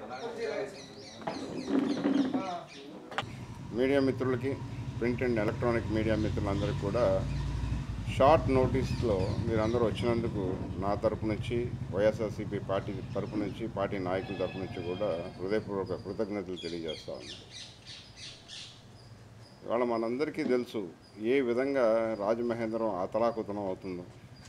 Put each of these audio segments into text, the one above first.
Media మిత్రులకి print and electronic media మిత్రులందరికీ కూడా షార్ట్ నోటీస్లో మీరందరూ వచ్చినందుకు నా తరపు నుంచి వైఎస్ఆర్సీపీ పార్టీ తరపు నుంచి పార్టీ నాయకుల తరపు నుంచి కూడా హృదయపూర్వక కృతజ్ఞతలు తెలియజేస్తా ఉన్నాను ఇవాళ మనందరికీ తెలుసు ఏ విధంగా రాజమహేంద్రం అతలాకుతలం అవుతుందో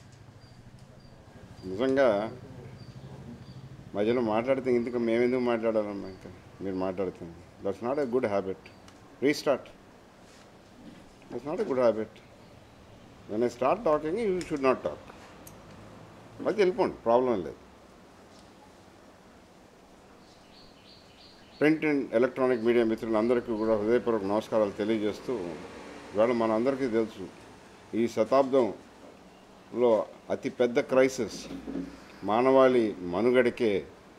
నిజంగా మధ్యలో మాట్లాడితే ఇందుకు మేమెందుకు మాట్లాడాలమ్మా ఇంకా మీరు మాట్లాడుతుంది that's not a good habit restart that's not a good habit when I start talking you should not talk అది వెళ్ళిపోండి ప్రాబ్లం లేదు ప్రింట్ అండ్ ఎలక్ట్రానిక్ మీడియా మిత్రులందరికీ కూడా హృదయపూర్వక నమస్కారాలు తెలియజేస్తూ ఇవాళ మనందరికీ తెలుసు ఈ శతాబ్దంలో అతి పెద్ద క్రైసిస్ మానవాళి మనుగడికే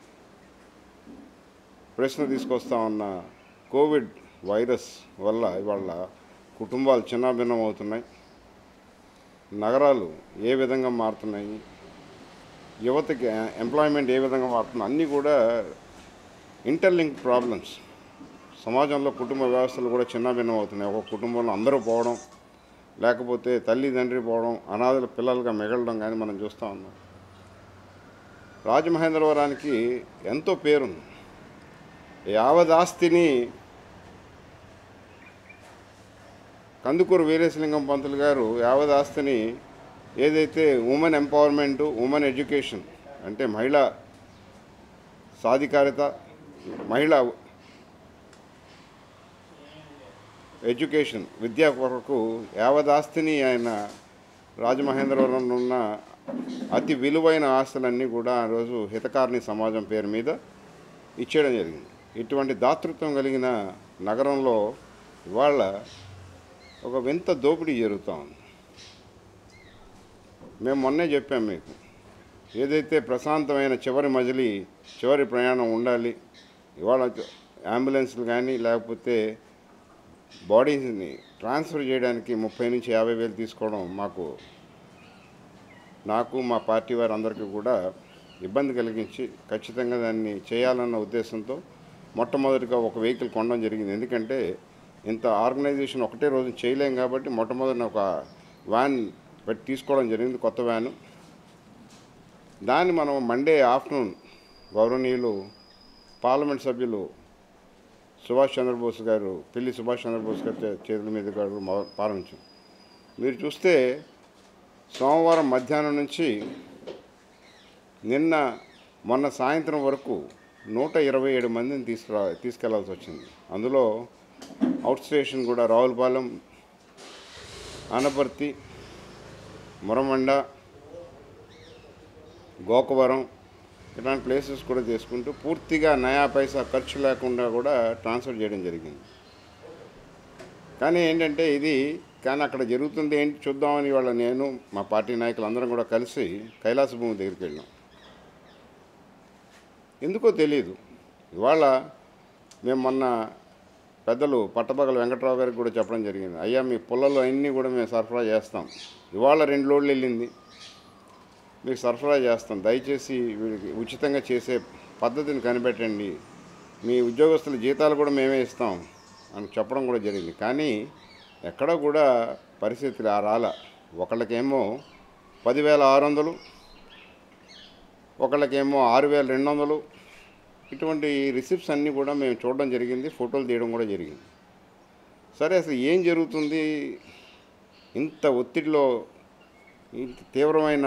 ప్రశ్న తీసుకొస్తా ఉన్న కోవిడ్ వైరస్ వల్ల ఇవాళ కుటుంబాలు చిన్నాభిన్నం అవుతున్నాయి నగరాలు ఏ విధంగా మారుతున్నాయి యువతకి ఎంప్లాయ్మెంట్ ఏ విధంగా మారుతుంది అన్నీ కూడా ఇంటర్లింక్ ప్రాబ్లమ్స్ సమాజంలో కుటుంబ వ్యవస్థలు కూడా చిన్నాభిన్నం అవుతున్నాయి ఒక కుటుంబంలో అందరూ పోవడం లేకపోతే తల్లి తండ్రి పోవడం అనాథల పిల్లలుగా మిగలడం కానీ మనం చూస్తూ ఉన్నాం రాజమహేంద్రవరానికి ఎంతో పేరుంది యావదాస్తిని కందుకూరు వీరేశలింగం పంతులు గారు యావదాస్తిని ఏదైతే ఉమెన్ ఎంపవర్మెంటు ఉమెన్ ఎడ్యుకేషన్ అంటే మహిళా సాధికారిత మహిళా ఎడ్యుకేషన్ విద్యా కొరకు యావదాస్తిని ఆయన రాజమహేంద్రవరంలో ఉన్న అతి విలువైన ఆస్తులన్నీ కూడా ఆ రోజు హితకారిణి సమాజం పేరు మీద ఇచ్చేయడం జరిగింది ఇటువంటి దాతృత్వం కలిగిన నగరంలో ఇవాళ ఒక వింత దోపిడీ జరుగుతూ ఉంది మేము మొన్నే చెప్పాం మీకు ఏదైతే ప్రశాంతమైన చివరి మజిలీ చివరి ప్రయాణం ఉండాలి ఇవాళ అంబులెన్స్లు కానీ లేకపోతే బాడీని ట్రాన్స్ఫర్ చేయడానికి ముప్పై నుంచి యాభై వేలు తీసుకోవడం మాకు నాకు మా పార్టీ వారందరికీ కూడా ఇబ్బంది కలిగించి ఖచ్చితంగా దాన్ని చేయాలన్న ఉద్దేశంతో మొట్టమొదటిగా ఒక వెహికల్ కొనడం జరిగింది ఎందుకంటే ఇంత ఆర్గనైజేషన్ ఒకటే రోజు చేయలేం కాబట్టి మొట్టమొదటి ఒక వ్యాన్ పెట్టి తీసుకోవడం జరిగింది కొత్త వ్యాను దాన్ని మనం మండే ఆఫ్టర్నూన్ గౌరవనీయులు పార్లమెంట్ సభ్యులు సుభాష్ చంద్రబోస్ గారు పిల్లి సుభాష్ చంద్రబోస్ గారి చే- చేతుల మీద గారు మొ- ప్రారంభించాం మీరు చూస్తే సోమవారం మధ్యాహ్నం నుంచి నిన్న మొన్న సాయంత్రం వరకు నూట ఇరవై ఏడు మందిని తీసుకురా తీసుకెళ్లాల్సి వచ్చింది అందులో అవుట్ స్టేషన్ కూడా రావులపాలెం ఆనపర్తి మురమండ గోకవరం ఇలాంటి ప్లేసెస్ కూడా చేసుకుంటూ పూర్తిగా నయా పైసా ఖర్చు లేకుండా కూడా ట్రాన్స్ఫర్ చేయడం జరిగింది కానీ ఏంటంటే ఇది కానీ అక్కడ జరుగుతుంది ఏంటి చూద్దామని వాళ్ళ నేను మా పార్టీ నాయకులు అందరం కూడా కలిసి కైలాస భూమి దగ్గరికి వెళ్ళాం ఎందుకో తెలియదు ఇవాళ మేము మొన్న పెద్దలు పట్టపగల వెంకట్రావు గారికి కూడా చెప్పడం జరిగింది అయ్యా మీ పొలాలు అన్నీ కూడా మేము సరఫరా చేస్తాం ఇవాళ రెండు లోడ్లు వెళ్ళింది మీకు సరఫరా చేస్తాం దయచేసి వీళ్ళకి ఉచితంగా చేసే పద్ధతిని కనిపెట్టండి మీ ఉద్యోగస్తుల జీతాలు కూడా మేమే ఇస్తాం అని చెప్పడం కూడా జరిగింది కానీ ఎక్కడ కూడా పరిస్థితులు ఆ రాల ఒకళ్ళకేమో పదివేల ఆరు వందలు ఒకళ్ళకేమో ఆరు వేల రెండు వందలు ఇటువంటి రిసిప్ట్స్ అన్నీ కూడా మేము చూడడం జరిగింది ఫోటోలు తీయడం కూడా జరిగింది సరే అసలు ఏం జరుగుతుంది ఇంత ఒత్తిడిలో ఇంత తీవ్రమైన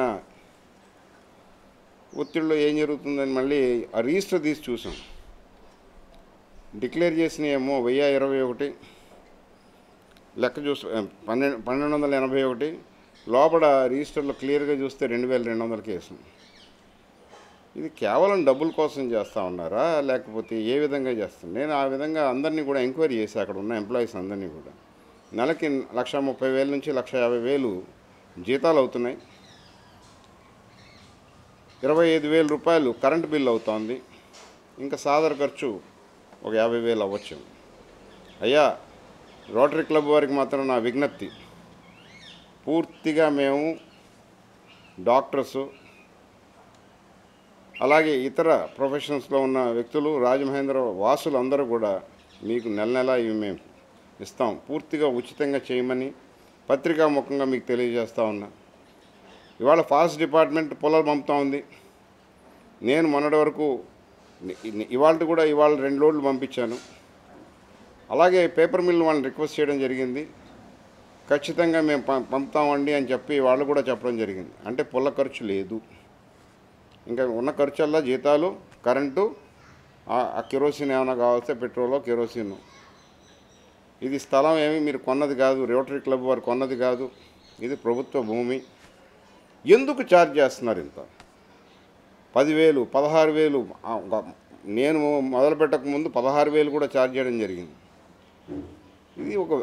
ఒత్తిడిలో ఏం జరుగుతుందని మళ్ళీ ఆ రిజిస్టర్ తీసి చూసాం డిక్లేర్ చేసినేమో వెయ్యి ఇరవై ఒకటి లెక్క చూస్తే పన్నెండు పన్నెండు వందల ఎనభై ఒకటి లోపల రిజిస్టర్లో క్లియర్గా చూస్తే రెండు వేల రెండు వందల కేసు ఇది కేవలం డబ్బుల కోసం చేస్తూ ఉన్నారా లేకపోతే ఏ విధంగా చేస్తాం నేను ఆ విధంగా అందరినీ కూడా ఎంక్వైరీ చేసి అక్కడ ఉన్న ఎంప్లాయీస్ అందరినీ కూడా నెలకి లక్ష ముప్పై వేల నుంచి లక్ష యాభై వేలు జీతాలు అవుతున్నాయి ఇరవై ఐదు వేల రూపాయలు కరెంటు బిల్ అవుతోంది ఇంకా సాదర ఖర్చు ఒక యాభై వేలు అవ్వచ్చు అయ్యా రోటరీ క్లబ్ వారికి మాత్రం నా విజ్ఞప్తి పూర్తిగా మేము డాక్టర్సు అలాగే ఇతర ప్రొఫెషన్స్లో ఉన్న వ్యక్తులు రాజమహేంద్ర వాసులు అందరూ కూడా మీకు నెల నెల ఇవి మేము ఇస్తాం పూర్తిగా ఉచితంగా చేయమని పత్రికా ముఖంగా మీకు తెలియజేస్తా ఉన్నా ఇవాళ ఫారెస్ట్ డిపార్ట్మెంట్ పొలాలు పంపుతా ఉంది నేను మొన్నటి వరకు ఇవాళ కూడా ఇవాళ రెండు లోడ్లు పంపించాను అలాగే పేపర్ మిల్ వాళ్ళని రిక్వెస్ట్ చేయడం జరిగింది ఖచ్చితంగా మేము పం- పంపుతామండి అని చెప్పి వాళ్ళు కూడా చెప్పడం జరిగింది అంటే పుల్ల ఖర్చు లేదు ఇంకా ఉన్న ఖర్చుల్లో జీతాలు కరెంటు ఆ- ఆ కెరోసిన్ ఏమైనా కావాల్స్తే పెట్రోలో కెరోసిన్ ఇది స్థలం ఏమి మీరు కొన్నది కాదు రోటరీ క్లబ్ వారు కొన్నది కాదు ఇది ప్రభుత్వ భూమి ఎందుకు ఛార్జ్ చేస్తున్నారు ఇంత పదివేలు పదహారు వేలు ఆ, గ- నేను మొదలు పెట్టక ముందు పదహారు వేలు కూడా ఛార్జ్ చేయడం జరిగింది ఇది ఒక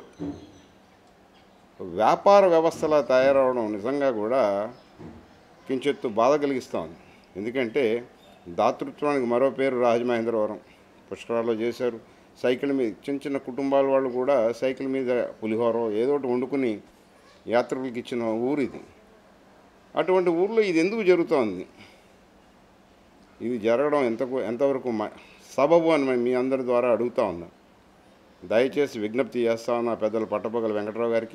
వ్యాపార వ్యవస్థలా తయారవడం నిజంగా కూడా కించెత్తు బాధ కలిగిస్తోంది ఎందుకంటే దాతృత్వానికి మరో పేరు రాజమహేంద్రవరం పుష్కరాల్లో చేశారు సైకిల్ మీద చిన్న చిన్న కుటుంబాల వాళ్ళు కూడా సైకిల్ మీద పులిహోర ఏదో ఒకటి వండుకుని యాత్రికులకు ఇచ్చిన ఊరు ఇది అటువంటి ఊర్లో ఇది ఎందుకు జరుగుతోంది ఇది జరగడం ఎంతకు ఎంతవరకు మ- సబబు అని మేము మీ అందరి ద్వారా అడుగుతా ఉన్నాం దయచేసి విజ్ఞప్తి చేస్తా ఉన్నా పెద్దలు పట్టపగల వెంకట్రావు గారికి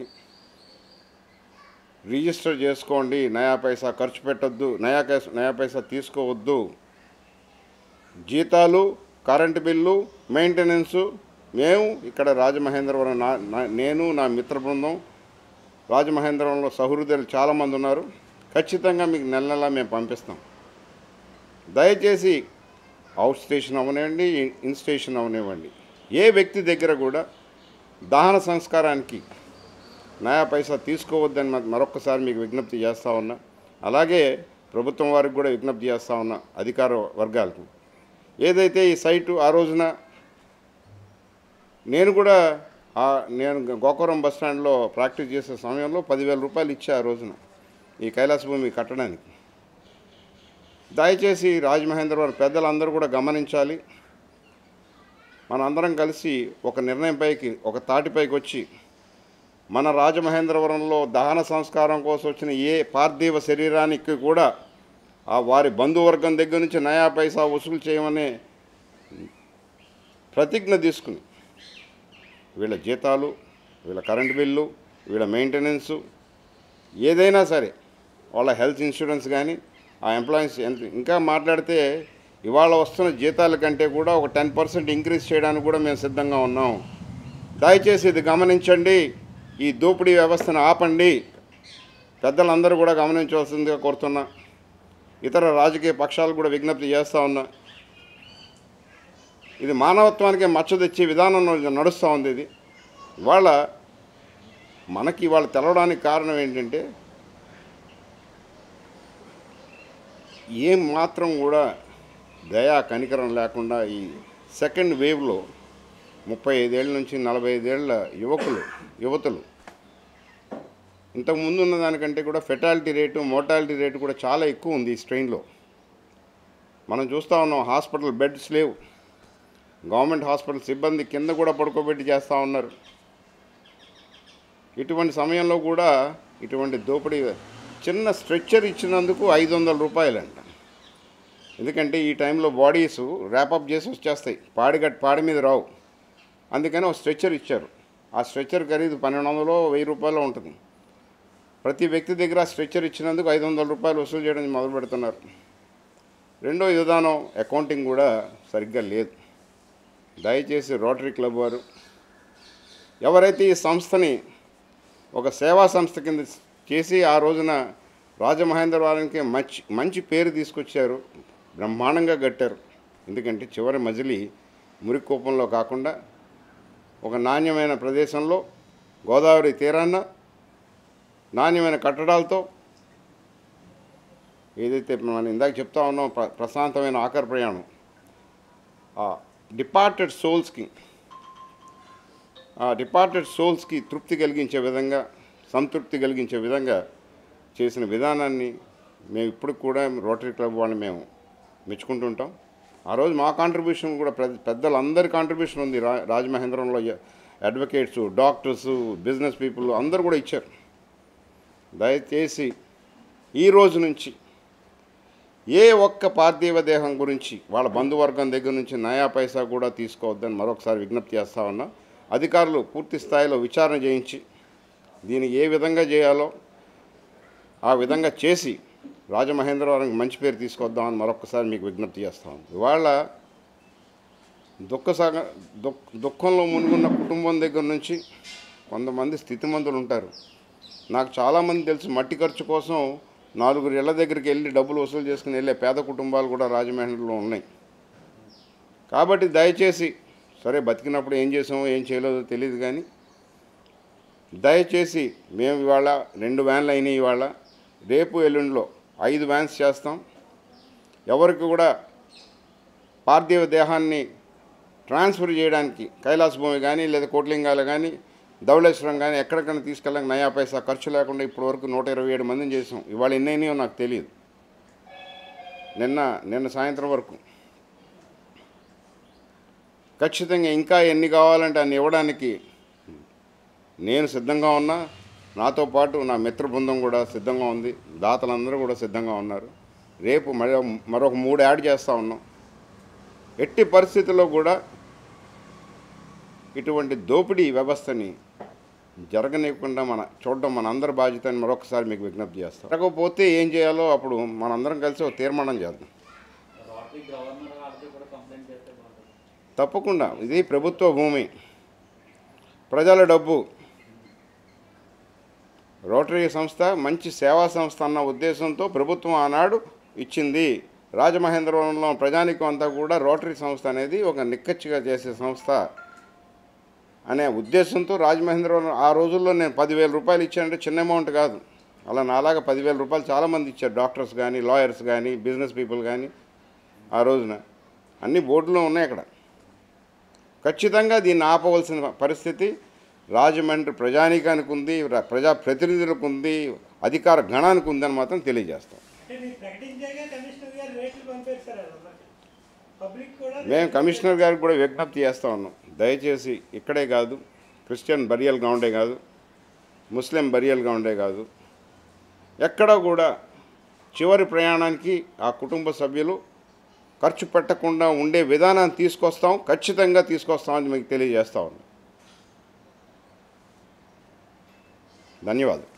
రిజిస్టర్ చేసుకోండి నయా పైసా ఖర్చు పెట్టొద్దు నయా కేస్- నయా పైసా తీసుకోవద్దు జీతాలు కరెంటు బిల్లు మెయింటెనెన్సు మేము ఇక్కడ రాజమహేంద్రవరం నా నా- నేను నా మిత్ర బృందం రాజమహేంద్రవరంలో సహృదయులు చాలామంది ఉన్నారు ఖచ్చితంగా మీకు నెల నెలా మేము పంపిస్తాం దయచేసి అవుట్ స్టేషన్ అవనివ్వండి ఇన్- ఇన్ స్టేషన్ అవనివ్వండి ఏ వ్యక్తి దగ్గర కూడా దహన సంస్కారానికి నయా పైసా తీసుకోవద్దని మ- మరొక్కసారి మీకు విజ్ఞప్తి చేస్తా ఉన్నా అలాగే ప్రభుత్వం వారికి కూడా విజ్ఞప్తి చేస్తా ఉన్నా అధికార వర్గాలకు ఏదైతే ఈ సైటు ఆ రోజున నేను కూడా ఆ నేను గోకవరం బస్ స్టాండ్లో ప్రాక్టీస్ చేసే సమయంలో పదివేల రూపాయలు ఇచ్చా ఆ రోజున ఈ కైలాస భూమి కట్టడానికి దయచేసి రాజమహేంద్రవరం పెద్దలందరూ కూడా గమనించాలి మనందరం కలిసి ఒక నిర్ణయంపైకి ఒక తాటిపైకి వచ్చి మన రాజమహేంద్రవరంలో దహన సంస్కారం కోసం వచ్చిన ఏ పార్థివ శరీరానికి కూడా ఆ వారి బంధువర్గం దగ్గర నుంచి నయా పైసా వసూలు చేయమనే ప్రతిజ్ఞ తీసుకుని వీళ్ళ జీతాలు వీళ్ళ కరెంట్ బిల్లు వీళ్ళ మెయింటెనెన్సు ఏదైనా సరే వాళ్ళ హెల్త్ ఇన్సూరెన్స్ కానీ ఆ ఎంప్లాయీస్ ఎంత ఇంకా మాట్లాడితే ఇవాళ వస్తున్న జీతాల కంటే కూడా ఒక టెన్ పర్సెంట్ ఇంక్రీజ్ చేయడానికి కూడా మేము సిద్ధంగా ఉన్నాం దయచేసి ఇది గమనించండి ఈ దోపిడీ వ్యవస్థను ఆపండి పెద్దలందరూ కూడా గమనించవలసిందిగా కోరుతున్నా ఇతర రాజకీయ పక్షాలు కూడా విజ్ఞప్తి చేస్తూ ఉన్నా ఇది మానవత్వానికి మచ్చ తెచ్చే విధానం నడుస్తూ ఉంది ఇది ఇవాళ మనకి ఇవాళ తెలవడానికి కారణం ఏంటంటే ఏం మాత్రం కూడా దయా కనికరం లేకుండా ఈ సెకండ్ వేవ్లో ముప్పై ఐదేళ్ళ నుంచి నలభై ఐదేళ్ల యువకులు యువతులు ఇంతకు ముందు ఉన్న దానికంటే కూడా ఫెటాలిటీ రేటు మోర్టాలిటీ రేటు కూడా చాలా ఎక్కువ ఉంది ఈ స్ట్రెయిన్లో మనం చూస్తూ ఉన్నాం హాస్పిటల్ బెడ్స్ లేవు గవర్నమెంట్ హాస్పిటల్ సిబ్బంది కింద కూడా పడుకోబెట్టి చేస్తూ ఉన్నారు ఇటువంటి సమయంలో కూడా ఇటువంటి దోపిడీ చిన్న స్ట్రెచ్చర్ ఇచ్చినందుకు ఐదు వందల రూపాయలంట ఎందుకంటే ఈ టైంలో బాడీస్ ర్యాపప్ చేసి వచ్చేస్తాయి పాడిగట్ పాడి మీద రావు అందుకని ఒక స్ట్రెచ్చర్ ఇచ్చారు ఆ స్ట్రెచ్చర్ ఖరీదు పన్నెండు వందలు వెయ్యి రూపాయలు ఉంటుంది ప్రతి వ్యక్తి దగ్గర ఆ స్ట్రెచ్చర్ ఇచ్చినందుకు ఐదు వందల రూపాయలు వసూలు చేయడం మొదలు పెడుతున్నారు రెండో విధానం అకౌంటింగ్ కూడా సరిగ్గా లేదు దయచేసి రోటరీ క్లబ్ వారు ఎవరైతే ఈ సంస్థని ఒక సేవా సంస్థ కింద చేసి ఆ రోజున రాజమహేంద్రవరానికి మంచి మంచి పేరు తీసుకొచ్చారు బ్రహ్మాండంగా కట్టారు ఎందుకంటే చివరి మజిలీ మురికోపంలో కాకుండా ఒక నాణ్యమైన ప్రదేశంలో గోదావరి తీరాన నాణ్యమైన కట్టడాలతో ఏదైతే మనం ఇందాక చెప్తా ఉన్నాం ప్ర ప్రశాంతమైన ఆఖర ప్రయాణం ఆ డిపార్టెడ్ సోల్స్కి ఆ డిపార్టెడ్ సోల్స్కి తృప్తి కలిగించే విధంగా సంతృప్తి కలిగించే విధంగా చేసిన విధానాన్ని మేము ఇప్పుడు కూడా రోటరీ క్లబ్ వాళ్ళని మేము మెచ్చుకుంటుంటాం ఆ రోజు మా కాంట్రిబ్యూషన్ కూడా పెద్ద పెద్దలందరి కాంట్రిబ్యూషన్ ఉంది రా రాజమహేంద్రంలో అడ్వకేట్స్ డాక్టర్స్ బిజినెస్ పీపుల్ అందరూ కూడా ఇచ్చారు దయచేసి ఈ రోజు నుంచి ఏ ఒక్క పార్థివ దేహం గురించి వాళ్ళ బంధువర్గం దగ్గర నుంచి నయా పైసా కూడా తీసుకోవద్దని మరొకసారి విజ్ఞప్తి చేస్తా ఉన్నా అధికారులు పూర్తి స్థాయిలో విచారణ చేయించి దీన్ని ఏ విధంగా చేయాలో ఆ విధంగా చేసి రాజమహేంద్రవరంకి మంచి పేరు తీసుకొద్దామని మరొకసారి మీకు విజ్ఞప్తి చేస్తాం ఇవాళ దుఃఖ సాగ దుఃఖ దుఃఖంలో మునుగున్న కుటుంబం దగ్గర నుంచి కొంతమంది స్థితిమంతులు ఉంటారు నాకు చాలామంది తెలుసు మట్టి ఖర్చు కోసం నాలుగురు ఇళ్ల దగ్గరికి వెళ్ళి డబ్బులు వసూలు చేసుకుని వెళ్ళే పేద కుటుంబాలు కూడా రాజమండ్రిలో ఉన్నాయి కాబట్టి దయచేసి సరే బతికినప్పుడు ఏం చేసామో ఏం చేయలేదో తెలియదు కానీ దయచేసి మేము ఇవాళ రెండు వ్యాన్లు అయినాయి ఇవాళ రేపు ఎల్లుండిలో ఐదు వ్యాన్స్ చేస్తాం ఎవరికి కూడా పార్థివ దేహాన్ని ట్రాన్స్ఫర్ చేయడానికి కైలాస భూమి కానీ లేదా కోట్లింగాలు కానీ ధవళేశ్వరం కానీ ఎక్కడికైనా తీసుకెళ్ళడానికి నయా పైసా ఖర్చు లేకుండా ఇప్పటివరకు నూట ఇరవై ఏడు మందిని చేసాం ఇవాళ ఎన్ని అయినాయో నాకు తెలియదు నిన్న నిన్న సాయంత్రం వరకు ఖచ్చితంగా ఇంకా ఎన్ని కావాలంటే అన్ని ఇవ్వడానికి నేను సిద్ధంగా ఉన్నా నాతో పాటు నా మిత్ర బృందం కూడా సిద్ధంగా ఉంది దాతలందరూ కూడా సిద్ధంగా ఉన్నారు రేపు మరో మరొక మూడు యాడ్ చేస్తూ ఉన్నాం ఎట్టి పరిస్థితుల్లో కూడా ఇటువంటి దోపిడీ వ్యవస్థని జరగనివ్వకుండా మన చూడడం మన అందరి బాధ్యత అని మరొకసారి మీకు విజ్ఞప్తి చేస్తాం జరగకపోతే ఏం చేయాలో అప్పుడు మనందరం కలిసి ఒక తీర్మానం చేద్దాం రోటరీ గవర్నర్ వాళ్ళకి కూడా కంప్లైంట్ చేస్తే బాగుంటుంది తప్పకుండా ఇది ప్రభుత్వ భూమి ప్రజల డబ్బు రోటరీ సంస్థ మంచి సేవా సంస్థ అన్న ఉద్దేశంతో ప్రభుత్వం ఆనాడు ఇచ్చింది రాజమహేంద్రవరంలో ప్రజానికం అంతా కూడా రోటరీ సంస్థ అనేది ఒక నిక్కచ్చిగా చేసే సంస్థ అనే ఉద్దేశంతో రాజమహేంద్రవరం ఆ రోజుల్లో నేను పదివేల రూపాయలు ఇచ్చానంటే చిన్న అమౌంట్ కాదు అలా నాలాగా పదివేల రూపాయలు చాలామంది ఇచ్చారు డాక్టర్స్ కానీ లాయర్స్ కానీ బిజినెస్ పీపుల్ కానీ ఆ రోజున అన్ని బోర్డులో ఉన్నాయి అక్కడ ఖచ్చితంగా దీన్ని ఆపవలసిన పరిస్థితి రాజమండ్రి ప్రజానీకానికి ఉంది ర- ప్రజా ప్రతినిధులకు ఉంది అధికార గణానికి ఉందని మాత్రం తెలియజేస్తాం అంటే మీరు ప్రకటించాక కమిషనర్ గారు రేట్లు పంపారు సార్ వాళ్ళకి. పబ్లిక్ కూడా మేము కమిషనర్ గారికి కూడా విజ్ఞప్తి చేస్తూ ఉన్నాం దయచేసి ఇక్కడే కాదు క్రిస్టియన్ బరియల్ గ్రౌండే కాదు ముస్లిం బరియల్ గ్రౌండే కాదు ఎక్కడ కూడా చివరి ప్రయాణానికి ఆ కుటుంబ సభ్యులు ఖర్చు పెట్టకుండా ఉండే విధానాన్ని తీసుకొస్తాం ఖచ్చితంగా తీసుకొస్తామని మీకు తెలియజేస్తా ఉన్నాం ధన్యవాదాలు